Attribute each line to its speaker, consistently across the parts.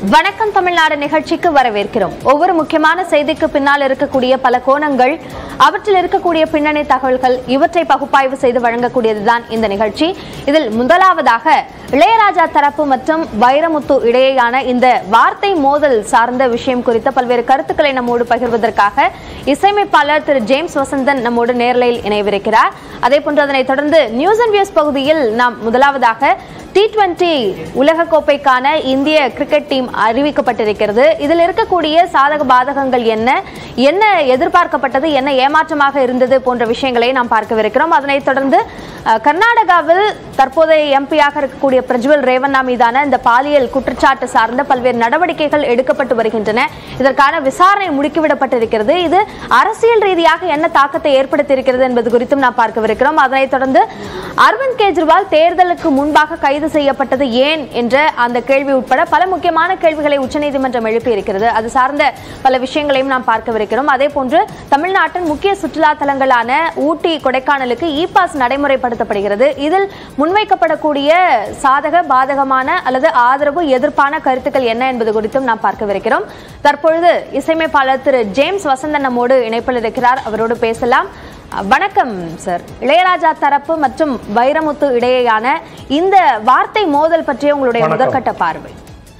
Speaker 1: வணக்கம் தமிழ்நாடு நிகழ்ச்சிக்கு வரவேற்கிறோம் ஒவ்வொரு முக்கியமான செய்திக்கு பின்னால் இருக்கக்கூடிய பல கோணங்கள் அவற்றில் இருக்கக்கூடிய பின்னணி தகவல்கள் இவற்றை பகுப்பாய்வு செய்து வழங்கக்கூடியதுதான் இந்த நிகழ்ச்சி இதில் முதலாவதாக இளையராஜா தரப்பு மற்றும் வைரமுத்து இடையேயான இந்த வார்த்தை மோதல் சார்ந்த விஷயம் குறித்த பல்வேறு கருத்துக்களை நம்மோடு பகிர்வதற்காக இசையமைப்பாளர் திரு ஜேம்ஸ் வசந்தன் நம்மோடு நேரலையில் இணைவிருக்கிறார் அதே போன்று அதனைத் தொடர்ந்து நியூஸ் அண்ட் வியூஸ் பகுதியில் நாம் முதலாவதாக டி டுவெண்டி உலகக்கோப்பைக்கான இந்திய கிரிக்கெட் டீம் அறிவிக்கப்பட்டிருக்கிறது இதில் இருக்கக்கூடிய சாதக பாதகங்கள் என்ன என்ன எதிர்பார்க்கப்பட்டது என்ன ஏமாற்றமாக இருந்தது போன்ற விஷயங்களை நாம் பார்க்கவிருக்கிறோம் அதனைத் தொடர்ந்து அஹ், கர்நாடகாவில் தற்போதைய எம்பியாக இருக்கக்கூடிய பிரஜ்வல் ரேவண்ணா மீதான இந்த பாலியல் குற்றச்சாட்டு சார்ந்த பல்வேறு நடவடிக்கைகள் எடுக்கப்பட்டு வருகின்றன இதற்கான விசாரணை முடுக்கிவிடப்பட்டிருக்கிறது இது அரசியல் ரீதியாக என்ன தாக்கத்தை ஏற்படுத்தியிருக்கிறது என்பது குறித்தும் நாம் பார்க்கவிருக்கிறோம் அதனைத் தொடர்ந்து அரவிந்த் கெஜ்ரிவால் தேர்தலுக்கு முன்பாக கைது செய்யப்பட்டது ஏன் என்ற அந்த கேள்வி உட்பட பல முக்கியமான கேள்விகளை உச்சநீதிமன்றம் எழுப்பியிருக்கிறது அது சார்ந்த பல விஷயங்களையும் நாம் பார்க்கவிருக்கிறோம் அதே போன்று தமிழ்நாட்டின் முக்கிய சுற்றுலா தலங்களான ஊட்டி கொடைக்கானலுக்கு இ பாஸ் நடைமுறைப்படுத்தப்படுகிறது இதில் முன்வைக்கப்படக்கூடிய சாதக பாதகமான அல்லது ஆதரவு எதிர்ப்பான கருத்துக்கள் என்ன என்பது குறித்தும் நாம் பார்க்கவிருக்கிறோம் தற்பொழுது இசையமைப்பாளர் திரு ஜேம்ஸ் வசந்தன் நம்மோடு இணைப்பில் இருக்கிறார் அவரோடு பேசலாம் வணக்கம் சார் இளையராஜா தரப்பு மற்றும் வைரமுத்து இடையேயான இந்த வார்த்தை மோதல் பற்றிய உங்களுடைய
Speaker 2: வணக்கம்.
Speaker 1: முதற்கட்ட பார்வை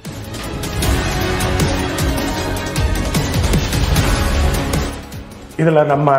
Speaker 2: இதுல நம்ம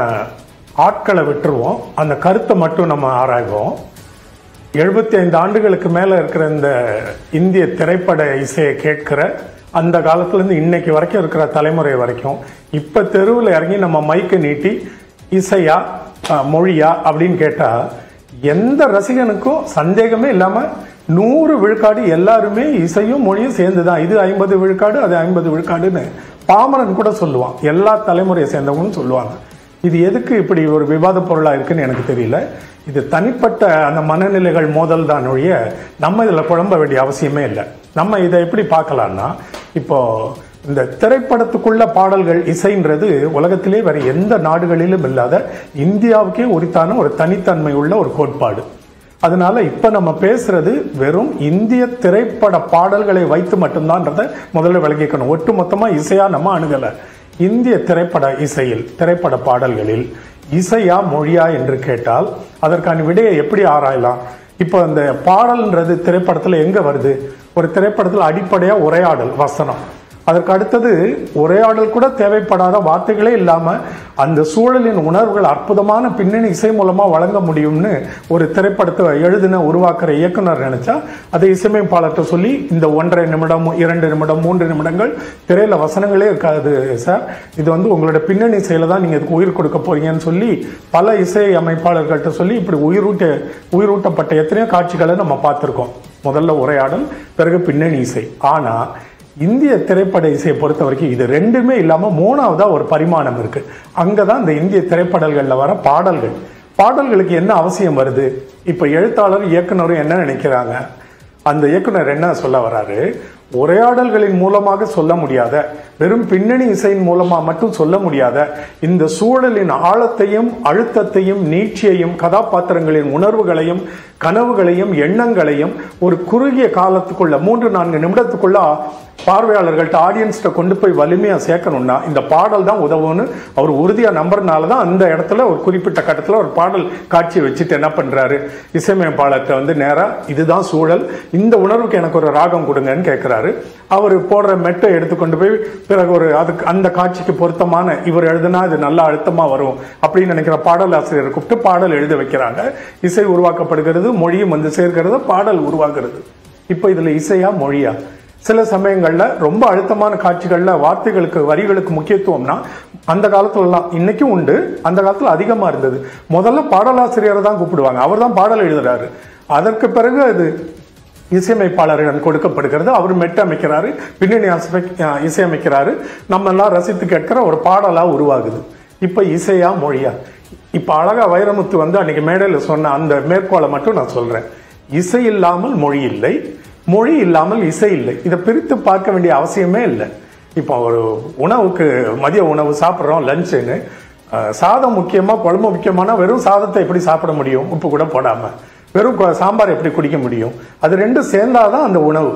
Speaker 2: ஆட்களை விட்டுருவோம் அந்த கருத்தை மட்டும் நம்ம ஆராய்வோம் எழுபத்தி ஐந்து ஆண்டுகளுக்கு மேல இருக்கிற இந்த இந்திய திரைப்பட இசையை கேட்கிற அந்த காலத்துல இருந்து இன்னைக்கு வரைக்கும் இருக்கிற தலைமுறை வரைக்கும் இப்ப தெருவில் இறங்கி நம்ம மைக்கை நீட்டி இசையா அஹ், மொழியா அப்படின்னு கேட்டா எந்த ரசிகனுக்கும் சந்தேகமே இல்லாம நூறு விழுக்காடு எல்லாருமே இசையும் மொழியும் சேர்ந்துதான் இது ஐம்பது விழுக்காடு அது ஐம்பது விழுக்காடுன்னு பாமரன் கூட சொல்லுவான் எல்லா தலைமுறையை சேர்ந்தவங்களும் சொல்லுவாங்க இது எதுக்கு இப்படி ஒரு விவாத பொருளா இருக்குன்னு எனக்கு தெரியல இது தனிப்பட்ட அந்த மனநிலைகள் மோதல் தான் ஒழிய நம்ம இதுல குழம்ப வேண்டிய அவசியமே இல்லை நம்ம இதை எப்படி பார்க்கலாம்னா இப்போ இந்த திரைப்படத்துக்குள்ள பாடல்கள் இசைன்றது உலகத்திலே வேற எந்த நாடுகளிலும் இல்லாத இந்தியாவுக்கே உரித்தான ஒரு தனித்தன்மை உள்ள ஒரு கோட்பாடு அதனால இப்ப நம்ம பேசுறது வெறும் இந்திய திரைப்பட பாடல்களை வைத்து மட்டும்தான்றத முதல்ல விளங்கிக்கணும் ஒட்டு மொத்தமா இசையா நம்ம அணுகல இந்திய திரைப்பட இசையில் திரைப்பட பாடல்களில் இசையா மொழியா என்று கேட்டால் அதற்கான விடையை எப்படி ஆராயலாம் இப்போ இந்த பாடல்ன்றது திரைப்படத்துல எங்க வருது ஒரு திரைப்படத்துல அடிப்படையா உரையாடல் வசனம் அதற்கு அடுத்தது உரையாடல் கூட தேவைப்படாத வார்த்தைகளே இல்லாம அந்த சூழலின் உணர்வுகள் அற்புதமான பின்னணி இசை மூலமா வழங்க முடியும்னு ஒரு திரைப்படத்தை எழுதின உருவாக்குற இயக்குனர் நினைச்சா அதை இசையமைப்பாளர்கிட்ட சொல்லி இந்த ஒன்றரை நிமிடம் இரண்டு நிமிடம் மூன்று நிமிடங்கள் திரையில வசனங்களே இருக்காது சார் இது வந்து உங்களோட பின்னணி இசையில தான் நீங்க இதுக்கு உயிர் கொடுக்க போறீங்கன்னு சொல்லி பல இசை அமைப்பாளர்கள்ட்ட சொல்லி இப்படி உயிரூட்ட உயிரூட்டப்பட்ட எத்தனையோ காட்சிகளை நம்ம பார்த்திருக்கோம் முதல்ல உரையாடல் பிறகு பின்னணி இசை ஆனா இந்திய திரைப்பட இசையை பொறுத்த வரைக்கும் இது ரெண்டுமே இல்லாம மூணாவதா ஒரு பரிமாணம் இருக்கு அங்கதான் இந்த இந்திய திரைப்படங்கள்ல வர பாடல்கள் பாடல்களுக்கு என்ன அவசியம் வருது இப்ப எழுத்தாளர் இயக்குனரும் என்ன நினைக்கிறாங்க அந்த இயக்குனர் என்ன சொல்ல வராரு உரையாடல்களின் மூலமாக சொல்ல முடியாத வெறும் பின்னணி இசையின் மூலமா மட்டும் சொல்ல முடியாத இந்த சூழலின் ஆழத்தையும் அழுத்தத்தையும் நீட்சியையும் கதாபாத்திரங்களின் உணர்வுகளையும் கனவுகளையும் எண்ணங்களையும் ஒரு குறுகிய காலத்துக்குள்ள மூன்று நான்கு நிமிடத்துக்குள்ள பார்வையாளர்கள்ட்ட ஆடியன்ஸ்கிட்ட கொண்டு போய் வலிமையா சேர்க்கணும்னா இந்த பாடல் தான் உதவும்னு அவர் உறுதியா நம்புறதுனால தான் அந்த இடத்துல ஒரு குறிப்பிட்ட கட்டத்துல ஒரு பாடல் காட்சி வச்சுட்டு என்ன பண்றாரு இசையமைப்பாளர்கிட்ட வந்து நேரா இதுதான் சூழல் இந்த உணர்வுக்கு எனக்கு ஒரு ராகம் கொடுங்கன்னு கேட்கிறாரு அவர் போடுற மெட்டை எடுத்துக்கொண்டு போய் பிறகு ஒரு அதுக்கு அந்த காட்சிக்கு பொருத்தமான இவர் எழுதுனா இது நல்லா அழுத்தமா வரும் அப்படின்னு நினைக்கிற பாடல் ஆசிரியரை கூப்பிட்டு பாடல் எழுத வைக்கிறாங்க இசை உருவாக்கப்படுகிறது மொழியும் வந்து சேர்க்கிறது பாடல் உருவாகிறது இப்போ இதுல இசையா மொழியா சில சமயங்கள்ல ரொம்ப அழுத்தமான காட்சிகள்ல வார்த்தைகளுக்கு வரிகளுக்கு முக்கியத்துவம்னா அந்த காலத்துலலாம் இன்னைக்கும் உண்டு அந்த காலத்துல அதிகமா இருந்தது முதல்ல பாடலாசிரியரை தான் கூப்பிடுவாங்க அவர் தான் பாடல் எழுதுறாரு அதற்கு பிறகு அது இசையமைப்பாளரிடம் கொடுக்கப்படுகிறது அவர் மெட்டமைக்கிறாரு பின்னணி அசை- அஹ் இசையமைக்கிறாரு நம்ம எல்லாம் ரசித்து கேட்கிற ஒரு பாடலா உருவாகுது இப்ப இசையா மொழியா இப்ப அழகா வைரமுத்து வந்து அன்னைக்கு மேடையில் சொன்ன அந்த மேற்கோளை மட்டும் நான் சொல்றேன் இசை இல்லாமல் மொழி இல்லை மொழி இல்லாமல் இசை இல்லை இதை பிரித்து பார்க்க வேண்டிய அவசியமே இல்லை இப்போ ஒரு உணவுக்கு மதிய உணவு சாப்பிட்றோம் லஞ்சுன்னு அஹ், சாதம் முக்கியமா குழம்பு முக்கியமானா வெறும் சாதத்தை எப்படி சாப்பிட முடியும் உப்பு கூட போடாம வெறும் கொ- சாம்பார் எப்படி குடிக்க முடியும் அது ரெண்டும் சேர்ந்தாதான் அந்த உணவு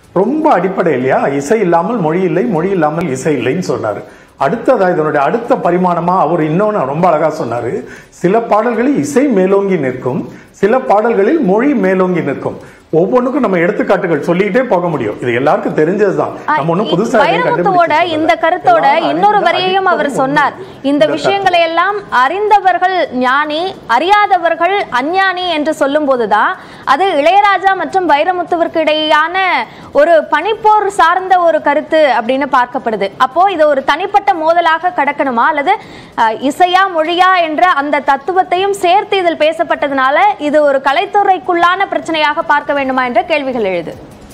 Speaker 2: ரொம்ப அடிப்படை இல்லையா இசை இல்லாமல் மொழி இல்லை மொழி இல்லாமல் இசை இல்லைன்னு சொன்னாரு அடுத்ததா இதனுடைய அடுத்த பரிமாணமா அவர் இன்னொன்னு ரொம்ப அழகா சொன்னாரு சில பாடல்களில் இசை மேலோங்கி நிற்கும் சில பாடல்களில் மொழி மேலோங்கி நிற்கும் ஒவ்வொன்றுக்கும் நம்ம எடுத்துக்காட்டுகள் சொல்லிக்கிட்டே போக முடியும் இது எல்லாருக்கும் தெரிஞ்சதுதான் நம்ம ஒண்ணும் புதுசா எதையும்
Speaker 1: வைரமுத்துவோட
Speaker 2: கண்டுபிடிச்சு
Speaker 1: இந்த
Speaker 2: சொல்லல.
Speaker 1: கருத்தோட
Speaker 2: எல்லாம்
Speaker 1: இன்னொரு
Speaker 2: அறிந்த
Speaker 1: வரியையும் அவர்
Speaker 2: அடிப்படை
Speaker 1: சொன்னார்
Speaker 2: உண்மை.
Speaker 1: இந்த
Speaker 2: இந்த
Speaker 1: விஷயங்களை எல்லாம் அறிந்தவர்கள் ஞானி அறியாதவர்கள் அஞ்ஞானி என்று சொல்லும் போதுதான் அது இளையராஜா மற்றும் வைரமுத்துவிற்கு இடையான ஒரு பனிப்போர் சார்ந்த ஒரு கருத்து அப்படின்னு பார்க்கப்படுது அப்போ இது ஒரு தனிப்பட்ட மோதலாக கடக்கணுமா அல்லது அஹ், இசையா மொழியா என்ற அந்த தத்துவத்தையும் சேர்த்து இதில் பேசப்பட்டதுனால இது ஒரு கலைத்துறைக்குள்ளான பிரச்சனையாக பார்க்க வேண்டுமா என்ற கேள்விகள் எழுது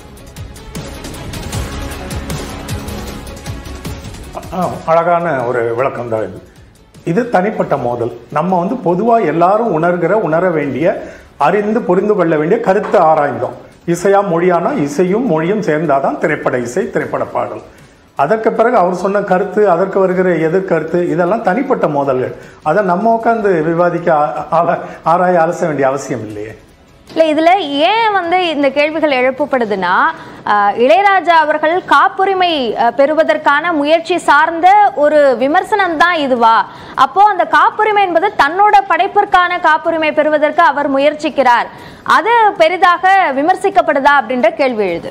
Speaker 2: ஆ, அழகான ஒரு விளக்கம் தான் இது இது தனிப்பட்ட மோதல் நம்ம வந்து பொதுவா எல்லாரும் உணர்கிற உணர வேண்டிய அறிந்து புரிந்து கொள்ள வேண்டிய கருத்தை ஆராய்ந்தோம் இசையா மொழியானா இசையும் மொழியும் சேர்ந்தாதான் திரைப்பட இசை திரைப்பட பாடல் அதற்கு பிறகு அவர் சொன்ன கருத்து அதற்கு வருகிற எதிர்கருத்து இதெல்லாம் தனிப்பட்ட மோதல்கள் அதை நம்ம உட்காந்து விவாதிக்க ஆ- ஆள- ஆராய அலச வேண்டிய அவசியம் இல்லையே
Speaker 1: இல்ல இதுல ஏன் வந்து இந்த கேள்விகள் எழுப்பப்படுதுன்னா அஹ், இளையராஜா அவர்கள் காப்புரிமை அஹ், பெறுவதற்கான முயற்சி சார்ந்த ஒரு விமர்சனம் தான் இதுவா அப்போ அந்த காப்புரிமை என்பது தன்னோட படைப்பிற்கான காப்புரிமை பெறுவதற்கு அவர் முயற்சிக்கிறார் அது பெரிதாக விமர்சிக்கப்படுதா அப்படின்ற கேள்வி எழுது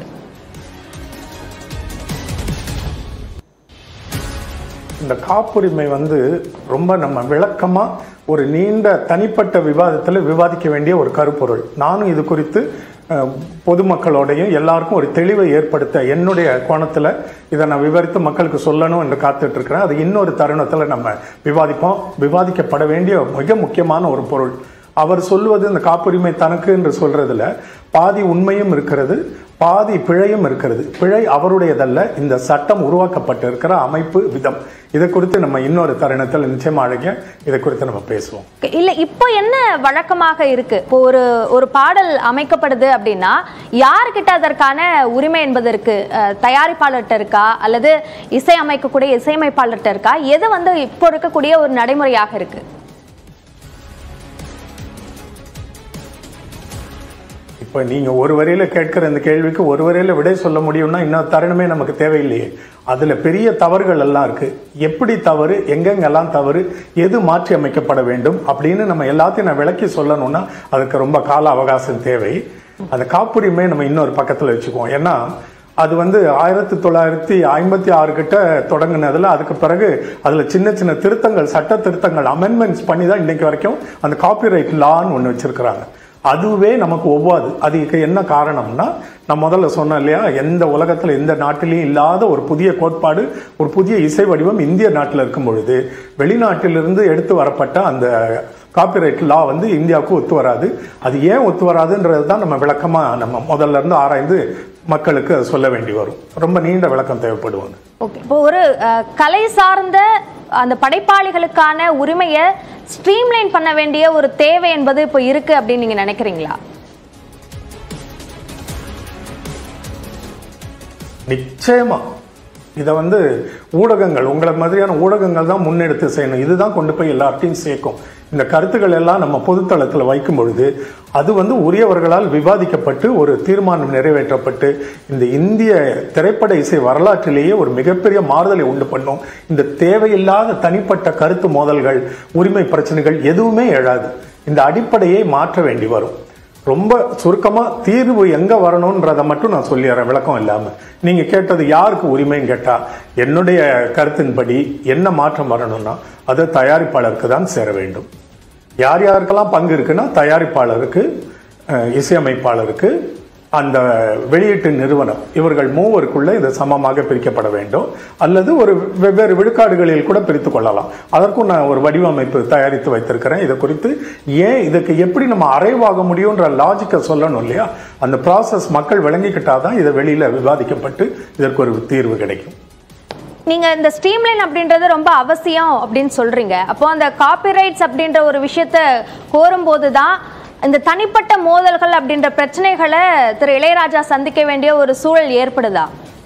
Speaker 2: இந்த காப்புரிமை வந்து ரொம்ப நம்ம விளக்கமா ஒரு நீண்ட தனிப்பட்ட விவாதத்துல விவாதிக்க வேண்டிய ஒரு கருப்பொருள் நானும் இது குறித்து அஹ், பொதுமக்களோடையும் எல்லாருக்கும் ஒரு தெளிவை ஏற்படுத்த என்னுடைய கோணத்துல இதை நான் விவரித்து மக்களுக்கு சொல்லணும் என்று காத்துட்டு இருக்கிறேன் அது இன்னொரு தருணத்துல நம்ம விவாதிப்போம் விவாதிக்கப்பட வேண்டிய மிக முக்கியமான ஒரு பொருள் அவர் சொல்வது இந்த காப்புரிமை தனக்கு என்று சொல்றதுல பாதி உண்மையும் இருக்கிறது பாதி பிழையும் இருக்கிறது பிழை அவருடையதல்ல இந்த சட்டம் உருவாக்கப்பட்டு இருக்கிற அமைப்பு விதம் இதை குறித்து நம்ம இன்னொரு தருணத்தில் நிச்சயமா அழகிய இதை குறித்து நம்ம பேசுவோம்
Speaker 1: இல்ல இப்போ என்ன வழக்கமாக இருக்கு இப்போ ஒரு ஒரு பாடல் அமைக்கப்படுது அப்படின்னா யார்கிட்ட அதற்கான உரிமை என்பது இருக்கு அஹ், தயாரிப்பாளர்கிட்ட இருக்கா அல்லது இசை அமைக்கக்கூடிய இசையமைப்பாளர்கிட்ட இருக்கா எது வந்து இப்போ இருக்கக்கூடிய ஒரு நடைமுறையாக இருக்கு
Speaker 2: இப்ப நீங்க ஒரு வரையில கேட்கிற இந்த கேள்விக்கு ஒரு வரையில விடை சொல்ல முடியும்னா இன்னொரு தருணமே நமக்கு தேவையில்லையே அதுல பெரிய தவறுகள் எல்லாம் இருக்கு எப்படி தவறு எங்கெங்கெல்லாம் தவறு எது மாற்றி அமைக்கப்பட வேண்டும் அப்படின்னு நம்ம எல்லாத்தையும் நான் விளக்கி சொல்லணும்னா அதுக்கு ரொம்ப கால அவகாசம் தேவை அந்த காப்புரிமை நம்ம இன்னொரு பக்கத்துல வச்சுக்குவோம் ஏன்னா அது வந்து ஆயிரத்தி தொள்ளாயிரத்தி ஐம்பத்தி ஆறு கிட்ட தொடங்கினதுல அதுக்கு பிறகு அதுல சின்ன சின்ன திருத்தங்கள் சட்ட திருத்தங்கள் அமெண்ட்மெண்ட்ஸ் பண்ணி தான் இன்னைக்கு வரைக்கும் அந்த காப்பிரைட் லான்னு ஒன்று வச்சிருக்கிறாங்க அதுவே நமக்கு ஒவ்வாது அதுக்கு என்ன காரணம்னா நான் முதல்ல சொன்னேன் இல்லையா எந்த உலகத்துல எந்த நாட்டிலையும் இல்லாத ஒரு புதிய கோட்பாடு ஒரு புதிய இசை வடிவம் இந்திய நாட்டில் இருக்கும் பொழுது வெளிநாட்டிலிருந்து எடுத்து வரப்பட்ட அந்த காப்பிரைட் லா வந்து இந்தியாவுக்கு ஒத்து வராது அது ஏன் ஒத்து வராதுன்றது தான் நம்ம விளக்கமா நம்ம முதல்ல இருந்து ஆராய்ந்து மக்களுக்கு அதை சொல்ல வேண்டி வரும் ரொம்ப நீண்ட விளக்கம் தேவைப்படுவாங்க
Speaker 1: ஓகே இப்போ ஒரு அஹ், கலை சார்ந்த அந்த படைப்பாளிகளுக்கான உரிமையை ஸ்ட்ரீம்லைன் பண்ண வேண்டிய ஒரு தேவை என்பது இப்போ இருக்கு அப்படின்னு நீங்க நினைக்கிறீங்களா
Speaker 2: நிச்சயமா இதை வந்து ஊடகங்கள் உங்களை மாதிரியான ஊடகங்கள் தான் முன்னெடுத்து செய்யணும் இதுதான் கொண்டு போய் எல்லார்ட்டையும் சேர்க்கும் இந்த கருத்துக்கள் எல்லாம் நம்ம பொதுத்தளத்தில் வைக்கும் பொழுது அது வந்து உரியவர்களால் விவாதிக்கப்பட்டு ஒரு தீர்மானம் நிறைவேற்றப்பட்டு இந்த இந்திய திரைப்பட இசை வரலாற்றிலேயே ஒரு மிகப்பெரிய மாறுதலை உண்டு பண்ணும் இந்த தேவையில்லாத தனிப்பட்ட கருத்து மோதல்கள் உரிமை பிரச்சனைகள் எதுவுமே எழாது இந்த அடிப்படையை மாற்ற வேண்டி வரும் ரொம்ப சுருக்கமா தீர்வு எங்க வரணும்ன்றத மட்டும் நான் சொல்லிடுறேன் விளக்கம் இல்லாம நீங்க கேட்டது யாருக்கு உரிமைன்னு கேட்டா என்னுடைய கருத்தின்படி என்ன மாற்றம் வரணும்னா அது தயாரிப்பாளருக்கு தான் சேர வேண்டும் யார் யாருக்கெல்லாம் பங்கு இருக்குன்னா தயாரிப்பாளருக்கு அஹ், இசையமைப்பாளருக்கு அந்த வெளியீட்டு நிறுவனம் இவர்கள் மூவருக்குள்ள இது சமமாக பிரிக்கப்பட வேண்டும் அல்லது ஒரு வெவ்வேறு விழுக்காடுகளில் கூட பிரித்து கொள்ளலாம் அதற்கும் நான் ஒரு வடிவமைப்பு தயாரித்து வைத்திருக்கிறேன் இதை குறித்து ஏன் இதுக்கு எப்படி நம்ம அறைவாக முடியும்ன்ற லாஜிக்கை சொல்லணும் இல்லையா அந்த ப்ராசஸ் மக்கள் விளங்கிக்கிட்டாதான் இதை வெளியில விவாதிக்கப்பட்டு இதற்கு ஒரு தீர்வு கிடைக்கும்
Speaker 1: நீங்க இந்த ஸ்ட்ரீம்லைன் அப்படின்றது ரொம்ப அவசியம் அப்படின்னு சொல்றீங்க அப்போ அந்த காப்பிரைட்ஸ் அப்படின்ற ஒரு விஷயத்த கோரும்போது தான் இந்த தனிப்பட்ட மோதல்கள் அப்படின்ற பிரச்சனைகளை திரு இளையராஜா சந்திக்க வேண்டிய ஒரு சூழல் ஏற்படுதா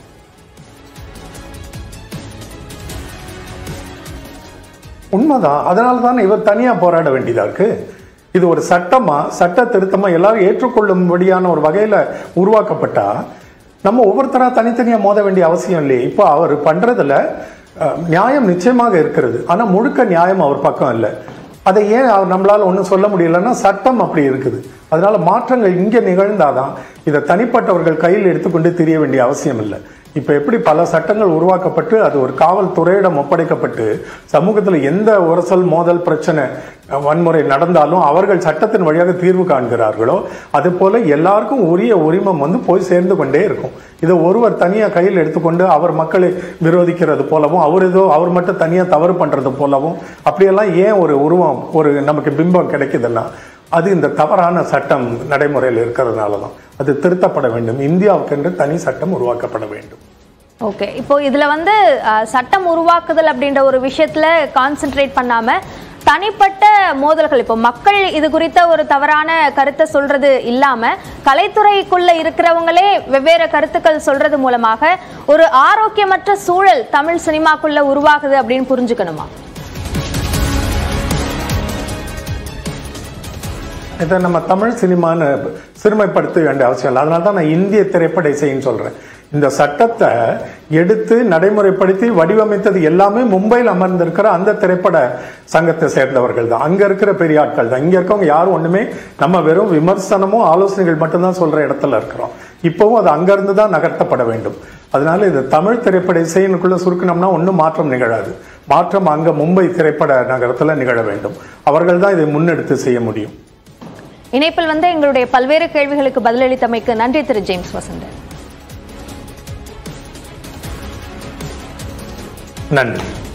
Speaker 2: உண்மைதான் அதனால தான் இவர் தனியா போராட வேண்டியதா இருக்கு இது ஒரு சட்டமா சட்ட திருத்தமா எல்லாரும் ஏற்றுக்கொள்ளும்படியான ஒரு வகையில உருவாக்கப்பட்டா நம்ம ஒவ்வொருத்தரா தனித்தனியா மோத வேண்டிய அவசியம் இல்லையே இப்போ அவர் பண்றதுல அஹ், நியாயம் நிச்சயமாக இருக்கிறது ஆனா முழுக்க நியாயம் அவர் பக்கம் இல்லை அதை ஏன் அவர் நம்மளால ஒன்றும் சொல்ல முடியலன்னா சட்டம் அப்படி இருக்குது அதனால மாற்றங்கள் இங்கே நிகழ்ந்தாதான் இதை தனிப்பட்டவர்கள் கையில் எடுத்துக்கொண்டு தெரிய வேண்டிய அவசியம் இல்லை இப்ப எப்படி பல சட்டங்கள் உருவாக்கப்பட்டு அது ஒரு காவல்துறையிடம் ஒப்படைக்கப்பட்டு சமூகத்தில் எந்த உரசல் மோதல் பிரச்சனை அஹ், வன்முறை நடந்தாலும் அவர்கள் சட்டத்தின் வழியாக தீர்வு காண்கிறார்களோ அது போல எல்லாருக்கும் உரிய உரிமம் வந்து போய் சேர்ந்து கொண்டே இருக்கும் இதை ஒருவர் தனியா கையில் எடுத்துக்கொண்டு அவர் மக்களை விரோதிக்கிறது போலவும் அவர் ஏதோ அவர் மட்டும் தனியா தவறு பண்றது போலவும் அப்படியெல்லாம் ஏன் ஒரு உருவம் ஒரு நமக்கு பிம்பம் கிடைக்குதுன்னா அது இந்த தவறான சட்டம் நடைமுறையில் இருக்கிறதுனால தான் அது திருத்தப்பட வேண்டும் இந்தியாவுக்கென்று தனி சட்டம் உருவாக்கப்பட வேண்டும்
Speaker 1: ஓகே இப்போ இதுல வந்து அஹ், சட்டம் உருவாக்குதல் அப்படின்ற ஒரு விஷயத்துல கான்சென்ட்ரேட் பண்ணாம தனிப்பட்ட மோதல்கள் இப்போ மக்கள் இது குறித்த ஒரு தவறான கருத்தை சொல்றது இல்லாம கலைத்துறைக்குள்ள இருக்கிறவங்களே வெவ்வேறு கருத்துக்கள் சொல்றது மூலமாக ஒரு ஆரோக்கியமற்ற சூழல் தமிழ் சினிமாக்குள்ள உருவாகுது அப்படின்னு புரிஞ்சுக்கணுமா
Speaker 2: இதை நம்ம தமிழ் சினிமான்னு சிறுமைப்படுத்த வேண்டிய அவசியம் இல்லை அதனால தான் நான் இந்திய திரைப்பட இசைன்னு சொல்றேன் இந்த சட்டத்தை எடுத்து நடைமுறைப்படுத்தி வடிவமைத்தது எல்லாமே மும்பையில் அமர்ந்திருக்கிற அந்த திரைப்பட சங்கத்தை சேர்ந்தவர்கள் தான் அங்க இருக்கிற பெரிய ஆட்கள் தான் இங்க இருக்கவங்க யாரும் ஒண்ணுமே நம்ம வெறும் விமர்சனமும் ஆலோசனைகள் மட்டும்தான் சொல்ற இடத்துல இருக்கிறோம் இப்பவும் அது அங்கிருந்து தான் நகர்த்தப்பட வேண்டும் அதனால இது தமிழ் திரைப்பட இசையினுக்குள்ள சுருக்கணும்னா ஒன்றும் மாற்றம் நிகழாது மாற்றம் அங்க மும்பை திரைப்பட நகரத்துல நிகழ வேண்டும் அவர்கள் தான் இதை முன்னெடுத்து செய்ய முடியும்
Speaker 1: இணைப்பில் வந்து எங்களுடைய பல்வேறு கேள்விகளுக்கு பதிலளித்தமைக்கு நன்றி திரு ஜேம்ஸ் வசந்தன்
Speaker 2: நன்றி